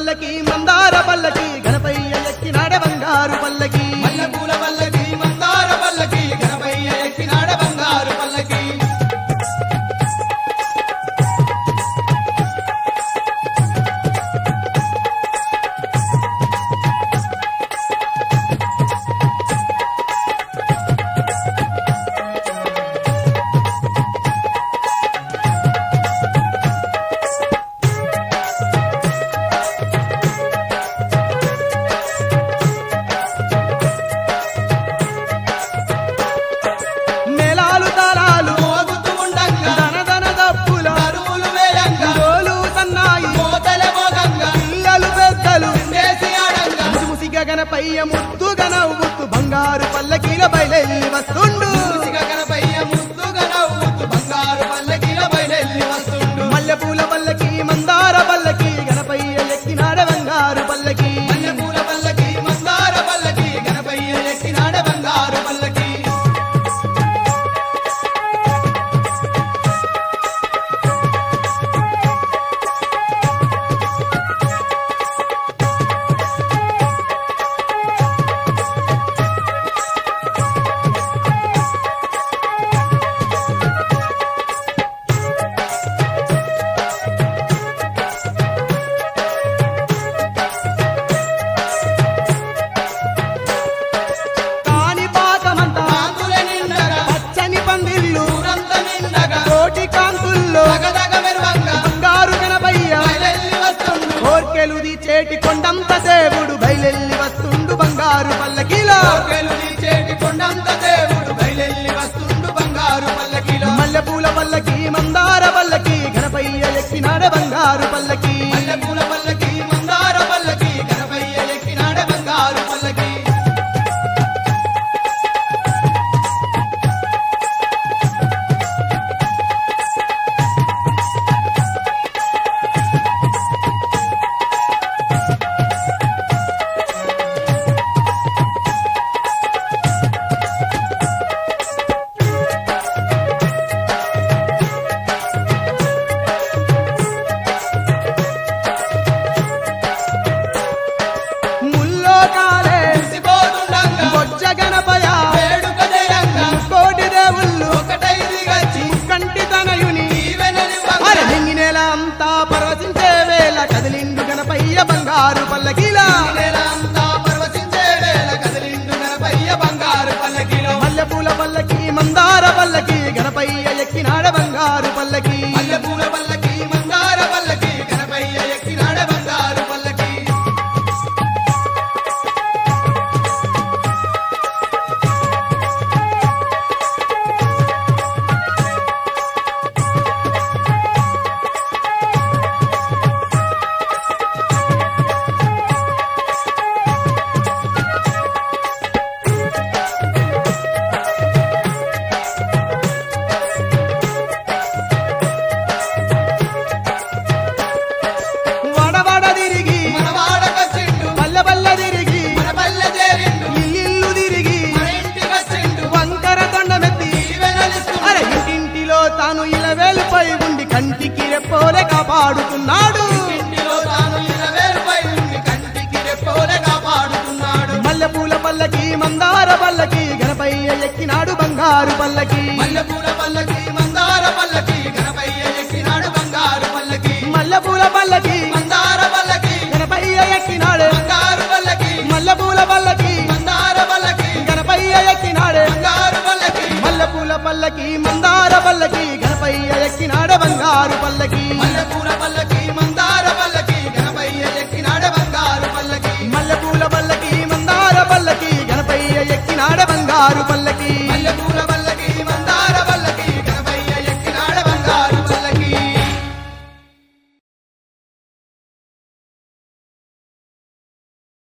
పల్లకి మందార పల్లకి గణపయ్య ఎక్కినాడ బంగారు పల్లకి మల్లెపూల పల్లకి మందార పల్లకి గణపయ్య ఎక్కినాడ బంగారు పల్లకి మేళాలు తాళాలు మోగుతూ ఉండంగా ధన ధన దప్పుల అరువులు వేయంగా డోలు సన్నాయి మోతలే మోగంగా పిల్లలు పెద్దలు చేసి ఆడంగా ముసిముసిగా గణపయ్య ముద్దుగా నవ్వుతూ బంగారు పల్లకీల బయలెల్లి వస్తుండు మూసిగా గణపయ్య ముద్దుగా నవ్వుతూ బంగారు పల్లకిల బయలెల్లి వస్తుండు మల్లెపూల పల్లకి మందార పల్లకి గణపయ్య ఎక్కినాడ బంగారు పల్లకి మల్లెపూల పల్లకి మందార పల్లకి గణపయ్య ఎక్కినాడ బంగారు పల్లకి కాని పాకమంతా కాంతుల నిండగా పచ్చని పందిళ్ళు ఊరంతా నిండగా కోటి కాంతుల్లో దగదగ మెరువంగా బంగారు గణపయ్య బయలెల్లి వస్తుండు కోర్కెలు చేటి కొండంత దేవుడు బయలెల్లి వస్తుండు బంగారు పల్లకిలో కోకెలు చేటి కొండంత దేవుడు బయలెల్లి వస్తుండు బంగారు పల్లకిలో మల్లెపూల పల్లకి మందార పల్లకి గణపయ్య ఎక్కినాడ బంగారు పల్లకి మల్లెపూల పల్లకి మందార పల్లకి గణపయ్య ఎక్కినాడ బంగారు పల్లకి ముల్లో కాలే మురిసిపోతుండంగా బొజ్జ గణపయ వేడుక జయంగా కోటి దేవుళ్ళు ఒకటై దిగచ్చి కంటి తనయుని దీవెనలివ్వంగా అరలింగి నెల అంతా పరవశించే వేళ కదిలిండు గణపయ్య బంగారు పల్లకిలా నెలంతా పరవశించే వేళ కదిలిండు గణపయ్య బంగారు పల్లకిలో మల్లెపూల పల్లకి మందార పల్లకి గణపయ్య ఎక్కినాడ బంగారు పల్లకి మల్లెపూల పల్లకి మందార పల్లకి గణపయ్య ఎక్కినాడ బంగారు పల్లకి వడవడ తిరిగి మన వాడకొచ్చిండు పల్లె పల్లె తిరిగి మన పల్లె చేరిండు ఇల్లు తిరిగి మన ఇంటికొచ్చిండు వంకర దండమెత్తి దీవెనలిస్తుండు అరే ఇంటింటిలో తాను ఇలవేలుపై ఉండి కంటికి రెప్పోలే కాపాడుతున్నాడు ఇంటిలో తాను ఇరవేరుపై ఉండి కంటికి రెప్పోలే కాపాడుతున్నాడు మల్లెపూల పల్లకి మందార పల్లకి గణపయ్య ఎక్కినాడు బంగారు పల్లకి మల్లెపూల పల్లకి మందార పల్లకి గణపయ్య ఎక్కినాడు బంగారు పల్లకి మల్లెపూల పల్లకి మందార పల్లకి గణపయ్య ఎక్కినాడు బంగారు పల్లకి మల్లెపూల పల్లకి మందార పల్లకి గణపయ్య ఎక్కినాడు బంగారు పల్లకి మల్లెపూల పల్లకి మందార